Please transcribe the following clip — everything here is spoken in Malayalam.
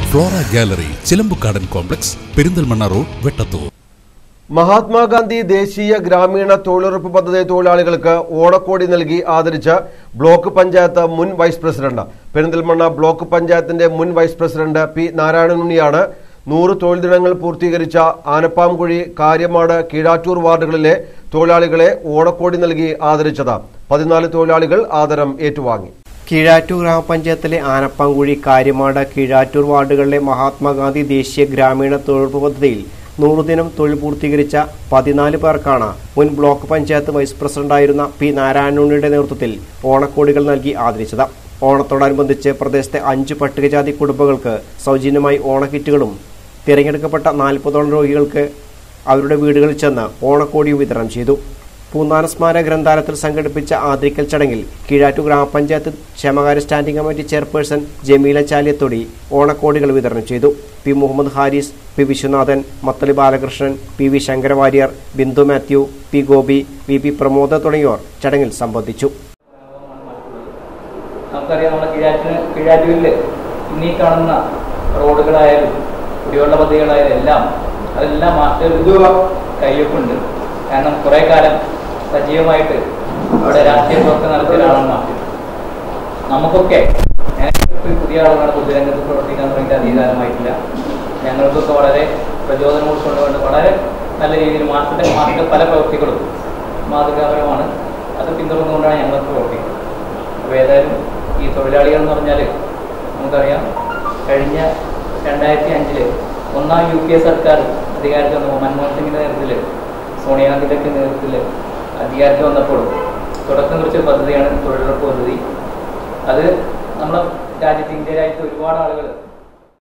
Flora gallery Chilambukkadan complex Perinthalmanna road Vettathur Mahatma Gandhi ദേശീയ ഗ്രാമീണ തൊഴിലുറപ്പ് പദ്ധതി തൊഴിലാളികൾക്ക് ഓണക്കോടി നൽകി ആദരിച്ച് ബ്ലോക്ക് പഞ്ചായത്ത് മുൻ വൈസ് പ്രസിഡന്റ് പെരിന്തൽമണ്ണ ബ്ലോക്ക് പഞ്ചായത്തിന്റെ മുൻ വൈസ് പ്രസിഡന്റ് പി നാരായണനുണ്ണിയാണ് നൂറ് തൊഴിൽ ദിനങ്ങൾ പൂർത്തീകരിച്ച ആനപ്പാംകുഴി കാര്യമാട് കീഴാറ്റൂർ വാർഡുകളിലെ തൊഴിലാളികളെ ഓണക്കോടി നൽകി ആദരിച്ചത് പതിനാല് തൊഴിലാളികൾ ആദരം ഏറ്റുവാങ്ങി കീഴാറ്റൂർ ഗ്രാമപഞ്ചായത്തിലെ ആനപ്പാങ്കുഴി കാര്യമാട് കീഴാറ്റൂർ വാർഡുകളിലെ മഹാത്മാഗാന്ധി ദേശീയ ഗ്രാമീണ തൊഴിലുറപ്പ് പദ്ധതിയിൽ നൂറുദിനം തൊഴിൽ പൂർത്തീകരിച്ച പതിനാല് പേർക്കാണ് മുൻ ബ്ലോക്ക് പഞ്ചായത്ത് വൈസ് പ്രസിഡന്റായിരുന്ന പി നാരായണുണ്ണിയുടെ നേതൃത്വത്തിൽ ഓണക്കോടികൾ നൽകി ആദരിച്ചത് ഓണത്തോടനുബന്ധിച്ച് പ്രദേശത്തെ അഞ്ച് പട്ടികജാതി കുടുംബങ്ങൾക്ക് സൗജന്യമായി ഓണക്കിറ്റുകളും തിരഞ്ഞെടുക്കപ്പെട്ട നാൽപ്പതോളം രോഗികൾക്ക് അവരുടെ വീടുകളിൽ ചെന്ന് ഓണക്കോടിയും വിതരണം ചെയ്തു പൂന്താന സ്മാരക ഗ്രന്ഥാലയത്തിൽ സംഘടിപ്പിച്ച ആദരിക്കൽ ചടങ്ങിൽ കീഴാറ്റു ഗ്രാമപഞ്ചായത്ത് ക്ഷേമകാര്യ standing committee chairperson Jameela Chaliyathodi ഓണക്കോടികൾ വിതരണം ചെയ്തു P Muhammad Haris P Viswanathan Mathali Balakrishnan P V Sankaravariar Bindu Mathew P Gopi V P Pramoda തുടങ്ങിയവർ ചടങ്ങിൽ സംബന്ധിച്ചു നമുക്കറിയാം നമ്മുടെ കീഴാറ്റിന് കീഴാറ്റൂരിൽ ഇന്നീ കാണുന്ന റോഡുകളായാലും കുടിവെള്ള പദ്ധതികളായാലും എല്ലാം അതെല്ലാം മാസ്റ്റർ കയ്യൊപ്പുണ്ട് കാരണം കുറേ കാലം സജീവമായിട്ട് അവിടെ രാഷ്ട്രീയ പ്രവർത്തനം നടത്തിയ ഒരാളാണ് മാസ്റ്റർ നമുക്കൊക്കെ ഞാനൊക്കെ പുതിയ ആളുകളാണ് പൊതുരംഗത്ത് പ്രവർത്തിക്കാൻ തുടങ്ങിയിട്ട് അധികാരമായിട്ടില്ല ഞങ്ങൾക്കൊക്കെ വളരെ പ്രചോദനം ഉൾക്കൊണ്ടുകൊണ്ട് വളരെ നല്ല രീതിയിൽ മാസ്റ്ററുടെ മാസ്റ്ററുടെ പല പ്രവൃത്തികളും മാതൃകാപരമാണ് അത് പിന്തുടർന്നുകൊണ്ടാണ് ഞങ്ങളൊക്കെ പ്രവർത്തിക്കുന്നത് അപ്പോൾ ഏതായാലും ഈ തൊഴിലാളികൾ എന്ന് പറഞ്ഞാൽ നമുക്കറിയാം കഴിഞ്ഞ രണ്ടായിരത്തി അഞ്ചില് ഒന്നാം യു പി എ സർക്കാർ അധികാരത്തിൽ വന്നപ്പോൾ മൻമോഹൻ സിംഗിൻ്റെ നേതൃത്വത്തിൽ സോണിയാഗാന്ധിയുടെയൊക്കെ നേതൃത്വത്തിൽ അധികാരത്തിൽ വന്നപ്പോൾ തുടക്കം കുറിച്ച പദ്ധതിയാണ് തൊഴിലുറപ്പ് പദ്ധതി അത് നമ്മുടെ രാജ്യത്ത് ഇന്ത്യ രാജ്യത്ത് ഒരുപാട് ആളുകൾ